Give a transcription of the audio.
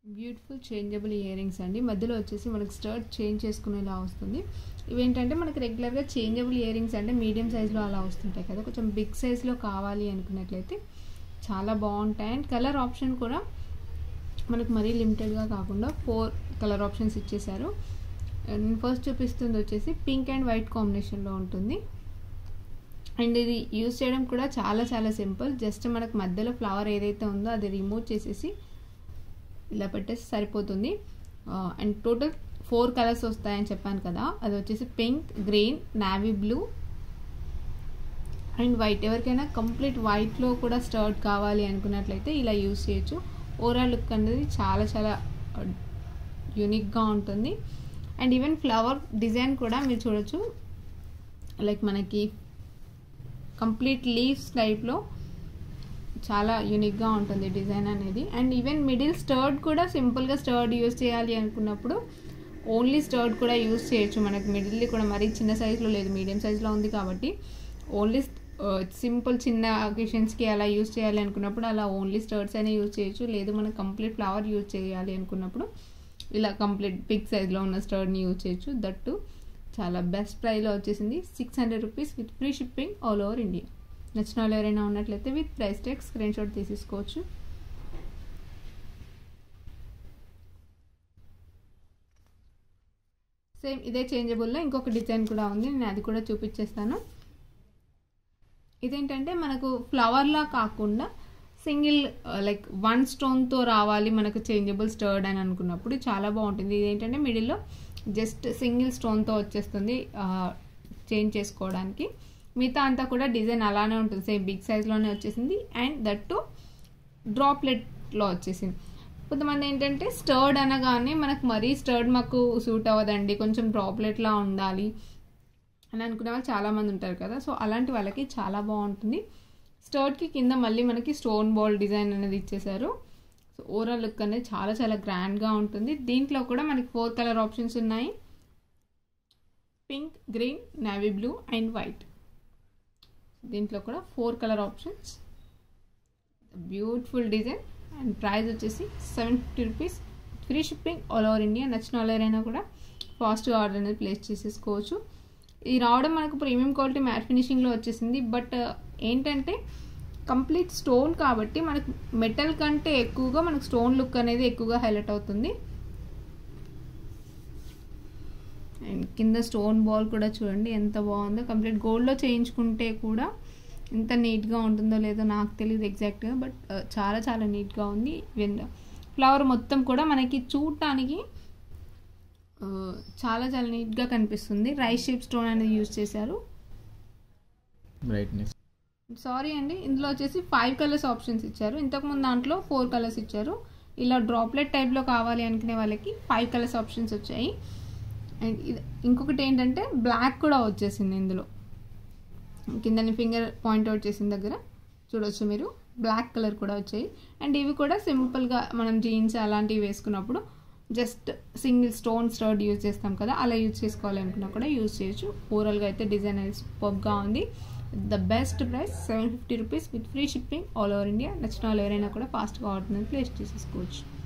beautiful changeable ear rings అండి మధ్యలో వచ్చేసి మనకి స్టర్ట్ చేంజ్ చేసుకునేలా వస్తుంది ఇవేంటంటే మనకి రెగ్యులర్గా చేంజబుల్ ఇయర్ రింగ్స్ అంటే మీడియం సైజులో అలా వస్తుంటాయి కదా కొంచెం బిగ్ సైజ్లో కావాలి అనుకున్నట్లయితే చాలా బాగుంటాయి అండ్ కలర్ ఆప్షన్ కూడా మనకు మరీ లిమిటెడ్గా కాకుండా ఫోర్ కలర్ ఆప్షన్స్ ఇచ్చేసారు నేను ఫస్ట్ చూపిస్తుంది వచ్చేసి పింక్ అండ్ వైట్ కాంబినేషన్లో ఉంటుంది అండ్ ఇది యూస్ చేయడం కూడా చాలా చాలా సింపుల్ జస్ట్ మనకు మధ్యలో ఫ్లవర్ ఏదైతే ఉందో అది రిమూవ్ చేసేసి ఇలా పెట్టేసి సరిపోతుంది అండ్ టోటల్ ఫోర్ కలర్స్ వస్తాయని చెప్పాను కదా అది వచ్చేసి pink green navy blue and white ఎవరికైనా కంప్లీట్ వైట్లో కూడా స్టర్ట్ కావాలి అనుకున్నట్లయితే ఇలా యూస్ చేయొచ్చు ఓవరాల్ లుక్ అనేది చాలా చాలా యూనిక్గా ఉంటుంది అండ్ ఈవెన్ ఫ్లవర్ డిజైన్ కూడా మీరు చూడొచ్చు లైక్ మనకి కంప్లీట్ లీవ్స్ టైప్లో చాలా యూనిక్గా ఉంటుంది డిజైన్ అనేది అండ్ ఈవెన్ మిడిల్ స్టర్డ్ కూడా సింపుల్గా స్టర్డ్ యూస్ చేయాలి అనుకున్నప్పుడు ఓన్లీ స్టర్డ్ కూడా యూస్ చేయొచ్చు మనకి మిడిల్ కూడా మరీ చిన్న సైజులో లేదు మీడియం సైజులో ఉంది కాబట్టి ఓన్లీ సింపుల్ చిన్న అకేషన్స్కి అలా యూస్ చేయాలి అనుకున్నప్పుడు అలా ఓన్లీ స్టర్ట్స్ అయినా యూస్ చేయొచ్చు లేదు మనకు కంప్లీట్ ఫ్లవర్ యూజ్ చేయాలి అనుకున్నప్పుడు ఇలా కంప్లీట్ బిగ్ సైజ్లో ఉన్న స్టర్ట్ని యూజ్ చేయొచ్చు దట్టు చాలా బెస్ట్ ప్రైస్లో వచ్చేసింది six hundred rupees with free shipping all over India నచ్చిన వాళ్ళు ఎవరైనా ఉన్నట్లయితే with price tag screenshot తీసేసుకోవచ్చు సేమ్ ఇదే చేంజబుల్లో ఇంకొక డిజైన్ కూడా ఉంది నేను అది కూడా చూపించేస్తాను ఇదేంటంటే మనకు ఫ్లవర్లా కాకుండా సింగిల్ లైక్ వన్ స్టోన్తో రావాలి మనకు చేంజబుల్ స్టర్డ్ అని అనుకున్నప్పుడు చాలా బాగుంటుంది ఇదేంటంటే మిడిల్లో జస్ట్ సింగిల్ స్టోన్తో వచ్చేస్తుంది చేంజ్ చేసుకోవడానికి మిగతా అంతా కూడా డిజైన్ అలానే ఉంటుంది సేమ్ బిగ్ సైజ్లోనే వచ్చేసింది అండ్ దట్టు డ్రాప్లెట్లో వచ్చేసింది కొంతమంది ఏంటంటే స్టర్డ్ అనగానే మనకు మరీ స్టర్డ్ మాకు సూట్ అవ్వదండి కొంచెం డ్రాప్లెట్లా ఉండాలి అని అనుకునే వాళ్ళు చాలామంది ఉంటారు కదా సో అలాంటి వాళ్ళకి చాలా బాగుంటుంది స్టర్ట్కి కింద మళ్ళీ మనకి స్టోన్ బాల్ డిజైన్ అనేది ఇచ్చేసారు సో ఓవరాల్ లుక్ అనేది చాలా చాలా గ్రాండ్గా ఉంటుంది దీంట్లో కూడా మనకి ఫోర్ కలర్ ఆప్షన్స్ ఉన్నాయి pink green navy blue and white దీంట్లో కూడా four colour options beautiful design and price వచ్చేసి seven fifty rupees free shipping all over India నచ్చిన వాళ్ళు ఎవరైనా కూడా ఫాస్ట్గా ఆర్డర్ అనేది ప్లేస్ చేసేసుకోవచ్చు ఇది రావడం మనకు ప్రీమియం క్వాలిటీ మ్యాట్ ఫినిషింగ్లో వచ్చేసింది బట్ ఏంటంటే కంప్లీట్ స్టోన్ కాబట్టి మనకు మెటల్ కంటే ఎక్కువగా మనకు స్టోన్ లుక్ అనేది ఎక్కువగా హైలైట్ అవుతుంది అండ్ కింద స్టోన్ బాల్ కూడా చూడండి ఎంత బాగుందో కంప్లీట్ గోల్డ్లో చేయించుకుంటే కూడా ఎంత నీట్గా ఉంటుందో లేదో నాకు తెలియదు ఎగ్జాక్ట్గా బట్ చాలా చాలా నీట్గా ఉంది ఫ్లవర్ మొత్తం కూడా మనకి చూడటానికి చాలా చాలా నీట్గా కనిపిస్తుంది రైస్ షేప్ స్టోన్ అనేది యూజ్ చేశారు బ్రైట్నెస్ సారీ అండి ఇందులో వచ్చేసి ఫైవ్ కలర్స్ ఆప్షన్స్ ఇచ్చారు ఇంతకుముందు దాంట్లో ఫోర్ కలర్స్ ఇచ్చారు ఇలా డ్రాప్లెట్ టైప్లో కావాలి అనుకునే వాళ్ళకి ఫైవ్ కలర్స్ ఆప్షన్స్ వచ్చాయి అండ్ ఇది ఇంకొకటి ఏంటంటే బ్లాక్ కూడా వచ్చేసింది ఇందులో కిందని ఫింగర్ పాయింట్ అవుట్ చేసిన దగ్గర చూడొచ్చు మీరు బ్లాక్ కలర్ కూడా వచ్చాయి అండ్ ఇవి కూడా సింపుల్గా మనం జీన్స్ అలాంటివి వేసుకున్నప్పుడు just single stone stud use చేస్తాం కదా అలా యూజ్ చేసుకోవాలి అనుకున్నా కూడా యూజ్ చేయొచ్చు ఓవరాల్గా అయితే డిజైన్ అనేది సూపర్గా ఉంది the best price seven fifty rupees with free shipping all over India నచ్చిన వాళ్ళు ఎవరైనా కూడా ఫాస్ట్గా ఆర్డర్ ప్లేస్ చేసేసుకోవచ్చు